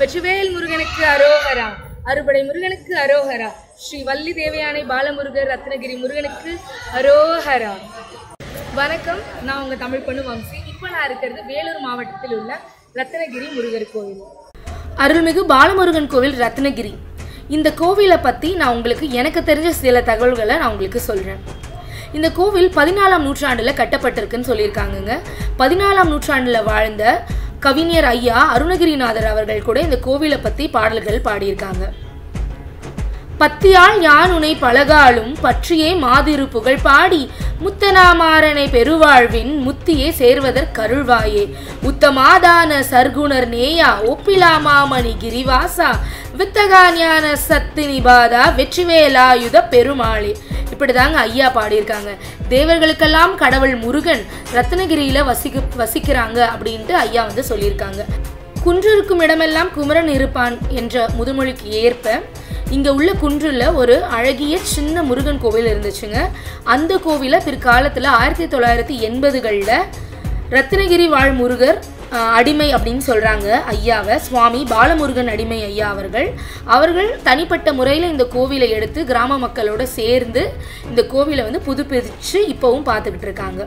வெற்றிவேல் முருகனுக்கு அரோகரா அறுபடை முருகனுக்கு அரோகரா ஸ்ரீ வள்ளி தேவயானை பாலமுருகர் ரத்னகிரி முருகனுக்கு அரோகரா வணக்கம் நான் உங்க தமிழ் பொண்ணு வம்சி இப்போ நான் இருக்கிறது வேலூர் மாவட்டத்தில் உள்ள ரத்னகிரி முருகர் கோவில் அருள்மிகு பாலமுருகன் கோவில் ரத்னகிரி இந்த கோவிலை பற்றி நான் உங்களுக்கு எனக்கு தெரிஞ்ச சில தகவல்களை நான் உங்களுக்கு சொல்கிறேன் இந்த கோவில் பதினாலாம் நூற்றாண்டில் கட்டப்பட்டிருக்குன்னு சொல்லியிருக்காங்கங்க பதினாலாம் நூற்றாண்டில் வாழ்ந்த கவிஞர் ஐயா அருணகிரிநாதர் அவர்கள் கூட இந்த கோவிலை பற்றி பாடல்கள் பாடியிருக்காங்க பத்தியால் யான் உனை பழகாலும் பற்றியே மாதிரு புகழ் பாடி முத்தனாமாறனை பெருவாழ்வின் முத்தியே சேர்வதற் கருள்வாயே உத்தமாதான சர்க்குணர் நேயா ஒப்பிலாமாமணி கிரிவாசா வித்தகா ஞான சத்து நிபாதா வெற்றிவேலாயுத பெருமாளே இப்படிதாங்க ஐயா பாடியிருக்காங்க தேவர்களுக்கெல்லாம் கடவுள் முருகன் ரத்னகிரியில வசிக்க வசிக்கிறாங்க அப்படின்ட்டு ஐயா வந்து சொல்லியிருக்காங்க குன்றிருக்கும் இடமெல்லாம் குமரன் இருப்பான் என்ற முதுமொழிக்கு ஏற்ப இங்கே உள்ள குன்றில் ஒரு அழகிய சின்ன முருகன் கோவில் இருந்துச்சுங்க அந்த கோவிலை பிற்காலத்தில் ஆயிரத்தி தொள்ளாயிரத்தி எண்பதுகளில் ரத்னகிரி வாழ் முருகர் ஆஹ், அடிமை அப்படின்னு சொல்கிறாங்க ஐயாவை சுவாமி பாலமுருகன் அடிமை ஐயா அவர்கள் அவர்கள் தனிப்பட்ட முறையில் இந்த கோவிலை எடுத்து கிராம மக்களோட சேர்ந்து இந்த கோவிலை வந்து புதுப்பிச்சு இப்போவும் பார்த்துக்கிட்டு இருக்காங்க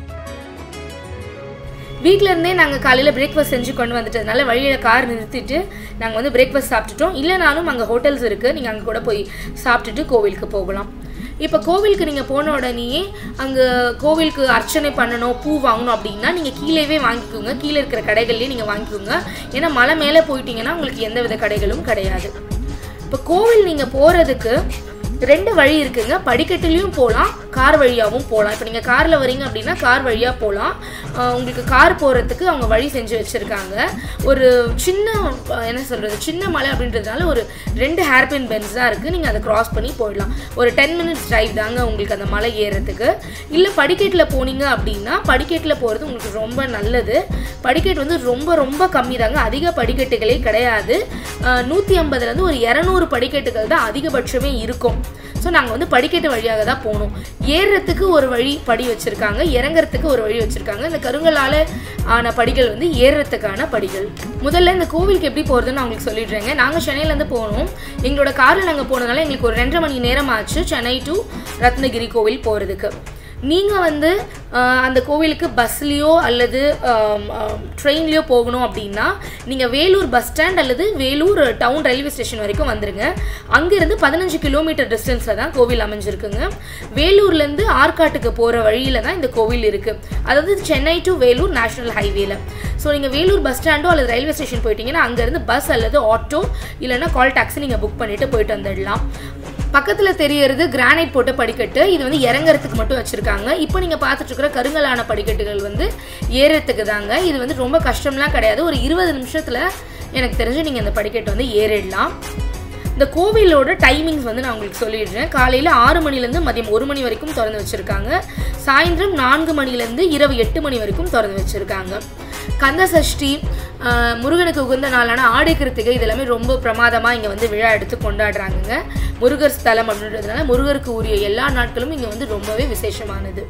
வீட்ல இருந்தே நாங்கள் காலையில் பிரேக்ஃபாஸ்ட் செஞ்சு கொண்டு வந்துட்டதுனால வழியில் கார் நிறுத்திட்டு நாங்கள் வந்து பிரேக்ஃபாஸ்ட் சாப்பிட்டுட்டோம் இல்லைனாலும் அங்கே ஹோட்டல்ஸ் இருக்குது நீங்கள் அங்கே கூட போய் சாப்பிட்டுட்டு கோவிலுக்கு போகலாம் இப்போ கோவிலுக்கு நீங்கள் போன உடனேயே அங்கே கோவிலுக்கு அர்ச்சனை பண்ணணும் பூ வாங்கணும் அப்படின்னா நீங்கள் கீழேவே வாங்கிக்கோங்க கீழே இருக்கிற கடைகள்லேயே நீங்கள் வாங்கிக்கோங்க ஏன்னா மலை மேலே போயிட்டீங்கன்னா உங்களுக்கு எந்த வித கடைகளும் கிடையாது இப்போ கோவில் நீங்கள் போகிறதுக்கு ரெண்டு வழி இருக்குங்க படிக்கட்டுலேயும் போகலாம் கார் வழியாகவும் போகலாம் இப்போ நீங்கள் காரில் வரீங்க அப்படின்னா கார் வழியாக போகலாம் உங்களுக்கு கார் போகிறதுக்கு அவங்க வழி செஞ்சு வச்சுருக்காங்க ஒரு சின்ன அஹ், என்ன சொல்கிறது சின்ன மலை அப்படின்றதுனால ஒரு ரெண்டு ஹேர்பின் பென்ஸ் தான் இருக்குது நீங்கள் அதை கிராஸ் பண்ணி போயிடலாம் ஒரு டென் மினிட்ஸ் டிரைவ் தாங்க உங்களுக்கு அந்த மலை ஏறுறதுக்கு இல்லை படிக்கட்டில் போனீங்க அப்படின்னா படிக்கட்டில் போகிறது உங்களுக்கு ரொம்ப நல்லது படிக்கட்டு வந்து ரொம்ப ரொம்ப கம்மி தாங்க அதிக படிக்கட்டுகளே கிடையாது நூற்றி ஐம்பதுலேருந்து ஒரு இரநூறு படிக்கட்டுகள் தான் அதிகபட்சமே இருக்கும் ஸோ நாங்கள் வந்து படிக்கட்டு வழியாக தான் போனோம் ஏறுறதுக்கு ஒரு வழி படி வச்சுருக்காங்க இறங்குறதுக்கு ஒரு வழி வச்சுருக்காங்க இந்த கருங்கலால் ஆன படிகள் வந்து ஏறுறதுக்கான படிகள் முதல்ல இந்த கோவிலுக்கு எப்படி போகிறதுன்னு நான் உங்களுக்கு சொல்லிடுறேங்க நாங்கள் சென்னையிலேருந்து போனோம் எங்களோட காரில் நாங்கள் போனதுனால எங்களுக்கு ஒரு ரெண்டரை மணி நேரம் ஆச்சு சென்னை டு ரத்னகிரி கோவில் போகிறதுக்கு நீங்கள் வந்து ஆஹ், அந்த கோவிலுக்கு பஸ்லேயோ அல்லது ட்ரெயின்லேயோ போகணும் அப்படின்னா நீங்கள் வேலூர் பஸ் ஸ்டாண்ட் அல்லது வேலூர் டவுன் ரயில்வே ஸ்டேஷன் வரைக்கும் வந்துருங்க அங்கேருந்து பதினஞ்சு கிலோமீட்டர் டிஸ்டன்ஸில் தான் கோவில் அமைஞ்சிருக்குங்க வேலூர்லேருந்து ஆற்காட்டுக்கு போகிற வழியில் தான் இந்த கோவில் இருக்குது அதாவது சென்னை டு வேலூர் நேஷனல் ஹைவேல ஸோ நீங்கள் வேலூர் பஸ் ஸ்டாண்டோ அல்லது ரயில்வே ஸ்டேஷன் போயிட்டீங்கன்னா அங்கேருந்து பஸ் அல்லது ஆட்டோ இல்லைன்னா கால் டாக்ஸி நீங்கள் புக் பண்ணிவிட்டு போயிட்டு வந்துடலாம் பக்கத்தில் தெரியறது கிரானைட் போட்ட படிக்கட்டு இது வந்து இறங்குறதுக்கு மட்டும் வச்சுருக்காங்க இப்போ நீங்கள் பார்த்துட்டு இருக்கிற கருங்கலான படிக்கட்டுகள் வந்து ஏறுறதுக்கு தாங்க இது வந்து ரொம்ப கஷ்டம்லாம் கிடையாது ஒரு இருபது நிமிஷத்தில் எனக்கு தெரிஞ்சு நீங்கள் இந்த படிக்கட்டு வந்து ஏறிடலாம் இந்த கோவிலோட டைமிங்ஸ் வந்து நான் உங்களுக்கு சொல்லிடுறேன் காலையில் ஆறு மணிலேருந்து மதியம் ஒரு மணி வரைக்கும் திறந்து வச்சுருக்காங்க சாயந்தரம் நான்கு மணிலேருந்து இரவு எட்டு மணி வரைக்கும் திறந்து வச்சுருக்காங்க கந்த சஷ்டி ஆஹ், முருகனுக்கு உகந்த நாளான ஆடை கிருத்திகை இது எல்லாமே ரொம்ப பிரமாதமாக இங்கே வந்து விழா எடுத்து கொண்டாடுறாங்கங்க முருகர் ஸ்தலம் அப்படின்றதுனால முருகருக்கு உரிய எல்லா நாட்களும் இங்கே வந்து ரொம்பவே விசேஷமானது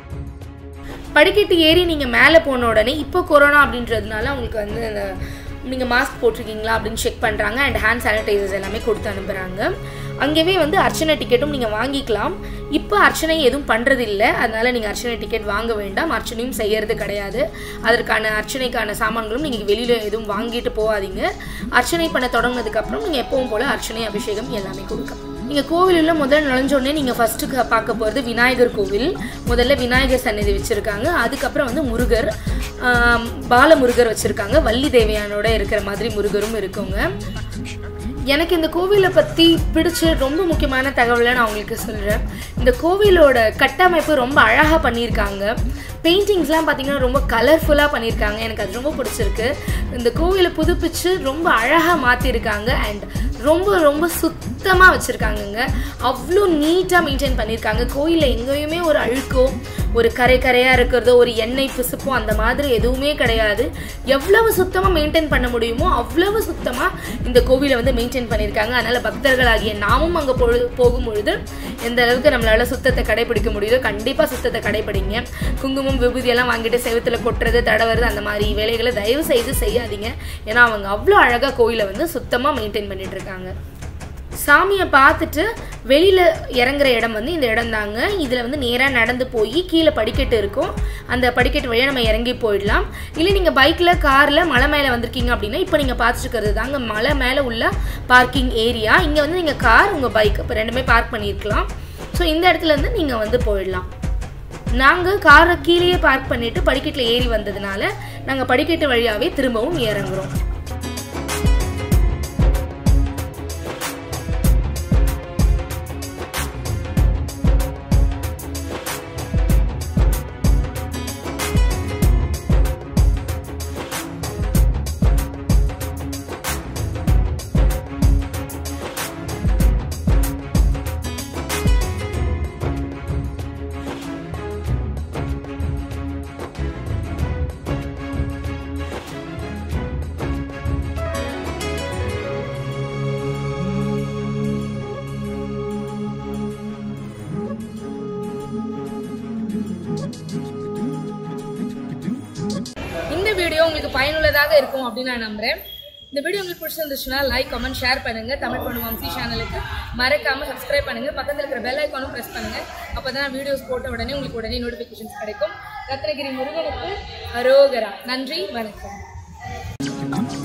படிக்கட்டு ஏறி நீங்கள் மேலே போன உடனே இப்போ கொரோனா அப்படின்றதுனால உங்களுக்கு வந்து அந்த நீங்கள் மாஸ்க் போட்டிருக்கீங்களா அப்படின்னு செக் பண்ணுறாங்க அண்ட் ஹேண்ட் சானிடைசர்ஸ் எல்லாமே கொடுத்து அனுப்புகிறாங்க அங்கேயே வந்து அர்ச்சனை டிக்கெட்டும் நீங்கள் வாங்கிக்கலாம் இப்போ அர்ச்சனை எதுவும் பண்ணுறது இல்லை அதனால நீங்கள் அர்ச்சனை டிக்கெட் வாங்க வேண்டாம் அர்ச்சனையும் செய்யறது கிடையாது அதற்கான அர்ச்சனைக்கான சாமான்களும் நீங்கள் வெளியில் எதுவும் வாங்கிட்டு போகாதீங்க அர்ச்சனை பண்ண தொடங்கினதுக்கப்புறம் நீங்கள் எப்பவும் போல் அர்ச்சனை அபிஷேகம் எல்லாமே கொடுக்கலாம் நீங்கள் கோவிலில் முதல்ல நுழைஞ்சோடனே நீங்கள் ஃபஸ்ட்டு பார்க்க போகிறது விநாயகர் கோவில் முதல்ல விநாயகர் சன்னதி வச்சுருக்காங்க அதுக்கப்புறம் வந்து முருகர் ஆம், பாலமுருகர் வச்சுருக்காங்க வள்ளி தேவையானோட இருக்கிற மாதிரி முருகரும் இருக்குங்க எனக்கு இந்த கோவிலை பற்றி பிடிச்ச ரொம்ப முக்கியமான தகவலை நான் உங்களுக்கு சொல்கிறேன் இந்த கோவிலோட கட்டமைப்பு ரொம்ப அழகாக பண்ணியிருக்காங்க பெயிண்டிங்ஸ்லாம் பார்த்தீங்கன்னா ரொம்ப கலர்ஃபுல்லாக பண்ணியிருக்காங்க எனக்கு அது ரொம்ப பிடிச்சிருக்கு இந்த கோவிலை புதுப்பிச்சு ரொம்ப அழகாக மாற்றிருக்காங்க அண்ட் ரொம்ப ரொம்ப சுத்தமாக வச்சுருக்காங்கங்க அவ்வளோ நீட்டாக மெயின்டைன் பண்ணியிருக்காங்க கோயிலில் எங்கேயுமே ஒரு அழுக்கோ ஒரு கரை கரையாக இருக்கிறதோ ஒரு எண்ணெய் பிசுப்போ அந்த மாதிரி எதுவுமே கிடையாது எவ்வளவு சுத்தமாக மெயின்டைன் பண்ண முடியுமோ அவ்வளவு சுத்தமாக இந்த கோவிலை வந்து மெயின்டைன் பண்ணியிருக்காங்க அதனால் பக்தர்களாகிய நாமும் அங்கே பொழு போகும் பொழுது எந்த அளவுக்கு நம்மளால சுத்தத்தை கடைபிடிக்க முடியுதோ கண்டிப்பாக சுத்தத்தை கடைபிடிங்க குங்குமம் விபூதி எல்லாம் வாங்கிட்டு செவத்தில் கொட்டுறது தடவுறது அந்த மாதிரி வேலைகளை தயவு செய்து செய்யாதீங்க ஏன்னா அவங்க அவ்வளோ அழகாக கோயிலை வந்து சுத்தமாக மெயின்டைன் பண்ணிட்டு இருக்காங்க சாமியை பார்த்துட்டு வெளியில் இறங்குற இடம் வந்து இந்த இடம் தாங்க இதில் வந்து நேராக நடந்து போய் கீழே படிக்கட்டு இருக்கும் அந்த படிக்கட்டு வழியாக நம்ம இறங்கி போயிடலாம் இல்லை நீங்கள் பைக்கில் காரில் மலை மேலே வந்திருக்கீங்க அப்படின்னா இப்போ நீங்கள் பார்த்துட்டு இருக்கிறது தாங்க மலை மேலே உள்ள பார்க்கிங் ஏரியா இங்கே வந்து நீங்கள் கார் உங்கள் பைக் இப்போ ரெண்டுமே பார்க் பண்ணியிருக்கலாம் ஸோ இந்த இடத்துல இருந்து நீங்கள் வந்து போயிடலாம் நாங்கள் காரை கீழேயே பார்க் பண்ணிவிட்டு படிக்கட்டில் ஏறி வந்ததுனால நாங்கள் படிக்கட்டு வழியாகவே திரும்பவும் இறங்குறோம் இந்த வீடியோ உங்களுக்கு பயனுள்ளதாக இருக்கும் அப்படின்னு நான் நம்புறேன் இந்த வீடியோ உங்களுக்கு பிடிச்சிருந்துச்சுன்னா லைக் கமெண்ட் ஷேர் பண்ணுங்க தமிழ் பொண்ணு வம்சி சேனலுக்கு மறக்காம சப்ஸ்கிரைப் பண்ணுங்க பக்கத்தில் இருக்கிற பெல் ஐக்கானும் ப்ரெஸ் பண்ணுங்க அப்பதான் வீடியோஸ் போட்ட உடனே உங்களுக்கு உடனே நோட்டிஃபிகேஷன்ஸ் கிடைக்கும் ரத்னகிரி முருகனுக்கு அரோகரா நன்றி வணக்கம்